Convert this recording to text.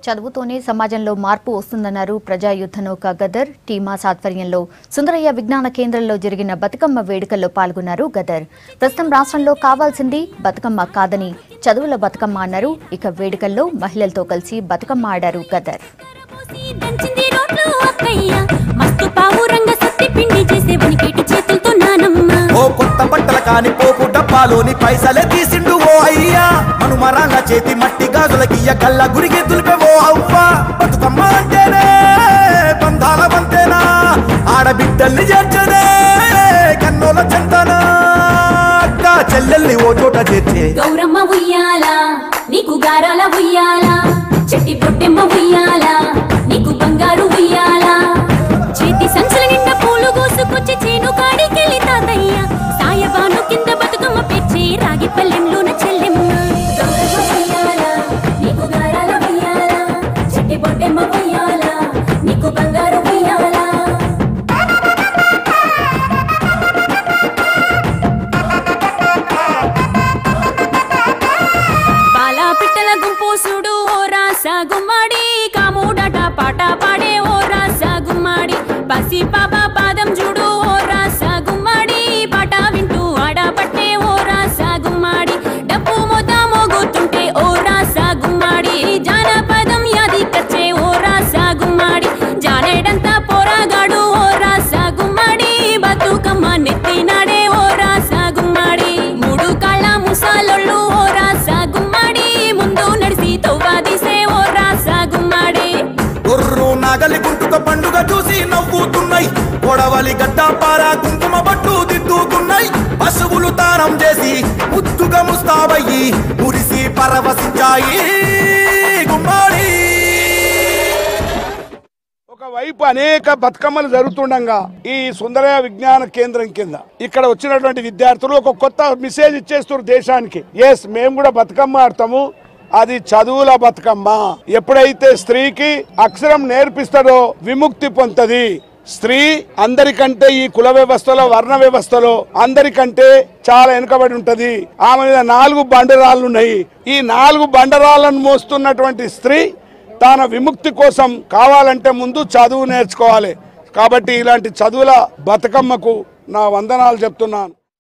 చదువుతోనే సమాజంలో మార్పు వస్తుందన్నారు ప్రజాయుద్ధ నౌక గదర్ టీమాస్ ఆధ్వర్యంలో సుందరయ్య విజ్ఞాన కేంద్రంలో జరిగిన బతుకమ్మ వేడుకల్లో పాల్గొన్నారు గదర్ ప్రస్తుతం రాష్ట్రంలో కావాల్సింది బతుకమ్మ కాదని చదువుల బతుకమ్మ అన్నారు ఇక వేడుకల్లో మహిళలతో కలిసి బతుకమ్మ ఆడారు గదర్ పోసి దంచింది రోడ్లు అక్కయ్య మస్తు పావురంగ సత్తి పిండి చేసే వనికేటి చేతులతో నానమ్మ ఓ కొత్త బట్టల కాని పోపు డబ్బాలోని పైసలే తీసిండు ఓ అయ్యా మనుమరాళ్ళ చేతి మట్టి గాజులకియ్య కళ్ళ గురిగి దులిపే ఓ అవ్వ బతుకమ్మ అంటేనే బంధాల వంతేనా ఆడబిడ్డల్ని చేర్చనే కన్నోల చెంతనా అక్క చెల్లెల్ని ఓ చోట చేర్చే గౌరమ్మ ఉయ్యాల నీకు గారాల ఉయ్యాల చెట్టి పొట్టెమ్మ ఉయ్యాల నీకు బంగారు ఉయ్యాల చేతి సంచుల నిండా పూలు కోసుకొచ్చి చేను కాడికెళ్ళి తాతయ్య సాయబాను కింద బతుకమ్మ పెచ్చి రాగి పల్లెంలోన చెల్లెమ్మ గౌరమ్మ ఉయ్యాల, నీకు గారాల ఉయ్యాల, చెట్టి పొట్టెమ్మ ఉయ్యాల, నీకు బంగారు ఉయ్యాల బాల పిట్టల గుంపు చూడు ఓ రాస గుమ్మడి కాముడట పాట పాడే ఓ రాస గుమ్మడి పసి పాప పాదం చూడు ఓ రాస గుమ్మడి పాట వింటూ ఆడపట్టే ఓ రాస గుమ్మడి డప్పు మొద మోగుతుంటే ఓ రాస గుమ్మడి జానపదం యాది కచ్చే ఓ రాస గుమ్మడి జానేడంతా పోరాగాడు ఓ రాస గుమ్మడి బతుకమ్మ నెత్తినాడే ఓ రాస గుమ్మడి మూడు కాళ్ళ ముసాలొళ్ళు ఓ రాస గుమ్మడి ముందు నడిసి తవ్వాదిసే ఓ రాస గుమ్మడి గుర్రు నాగలి గుంటుక పండుగ చూసి నవ్వుతున్నాయి కొడవలి గడ్డ పార కుంకుమ బట్టు దిద్దుకున్నాయి పశువులు తానం చేసి ముద్దుగా ముస్తాబయ్యి మురిసి పరవశించాయి గుమ్మాడి ఒకవైపు అనేక బతుకమ్మలు జరుగుతుండగా ఈ సుందరయ విజ్ఞాన కేంద్రం కింద ఇక్కడ వచ్చినటువంటి విద్యార్థులు ఒక కొత్త మెసేజ్ ఇచ్చేస్తారు దేశానికి ఎస్ మేము కూడా బతుకమ్మ ఆడతాము అది చదువుల బతుకమ్మ ఎప్పుడైతే స్త్రీకి అక్షరం నేర్పిస్తాడో విముక్తి పొందుతుంది స్త్రీ అందరికంటే ఈ కుల వ్యవస్థలో వర్ణ వ్యవస్థలో అందరికంటే చాలా వెనుకబడి ఉంటది ఆమె మీద నాలుగు బండరాళ్ళు ఉన్నాయి ఈ నాలుగు బండరాళ్ళను మోస్తున్నటువంటి స్త్రీ తన విముక్తి కోసం కావాలంటే ముందు చదువు నేర్చుకోవాలి కాబట్టి ఇలాంటి చదువుల బతుకమ్మకు నా వందనాలు చెప్తున్నాను